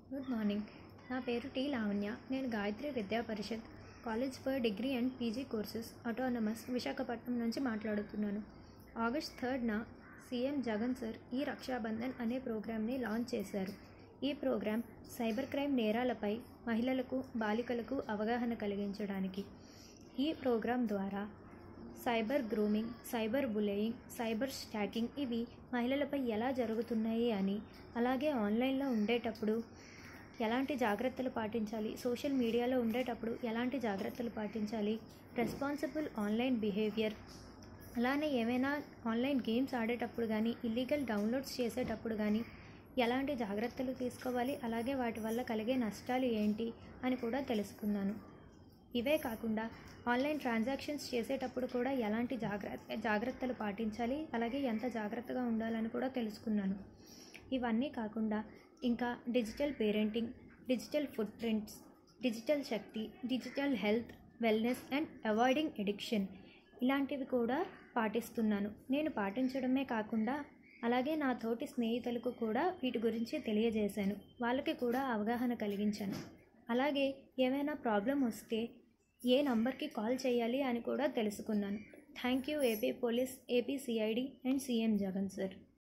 good morning నా పేరు T Lavanya నేను Gayatri Vidya Parishad college for degree and PG courses autonomous Visakhapatnam నుంచి మాట్లాడుతున్నాను ఆగస్ట్ థర్డ్న సీఎం జగన్ సార్ ఈ రక్షాబంధన్ అనే ప్రోగ్రామ్ని లాంచ్ చేశారు ఈ ప్రోగ్రాం సైబర్ క్రైమ్ నేరాలపై మహిళలకు బాలికలకు అవగాహన కలిగించడానికి ఈ ప్రోగ్రాం ద్వారా cyber grooming cyber bullying cyber stalking ఇవి మహిళలపై ఎలా జరుగుతున్నాయి అని అలాగే ఆన్లైన్లో ఉండేటప్పుడు ఎలాంటి జాగ్రత్తలు పాటించాలి సోషల్ మీడియాలో ఉండేటప్పుడు ఎలాంటి జాగ్రత్తలు పాటించాలి రెస్పాన్సిబుల్ ఆన్లైన్ బిహేవియర్ అలానే ఏమైనా ఆన్లైన్ గేమ్స్ ఆడేటప్పుడు కానీ ఇల్లీగల్ డౌన్లోడ్స్ చేసేటప్పుడు కానీ ఎలాంటి జాగ్రత్తలు తీసుకోవాలి అలాగే వాటి వల్ల కలిగే నష్టాలు ఏంటి అని కూడా తెలుసుకున్నాను ఇవే కాకుండా ఆన్లైన్ ట్రాన్సాక్షన్స్ చేసేటప్పుడు కూడా ఎలాంటి జాగ్రత్త జాగ్రత్తలు పాటించాలి అలాగే ఎంత జాగ్రత్తగా ఉండాలని కూడా తెలుసుకున్నాను ఇవన్నీ కాకుండా ఇంకా digital parenting digital footprints digital Shakti digital health wellness and avoiding addiction ఇలాంటివి కూడా పాటిస్తున్నాను నేను పాటించడమే కాకుండా అలాగే నా తోటి స్నేహితులకు కూడా వీటి గురించి తెలియజేశాను వాళ్ళకి కూడా అవగాహన కలిగించాను అలాగే ఏమైనా ప్రాబ్లం వస్తే ఏ నంబర్కి కాల్ చేయాలి అని కూడా తెలుసుకున్నాను thank you AP police AP CID and CM Jagan sir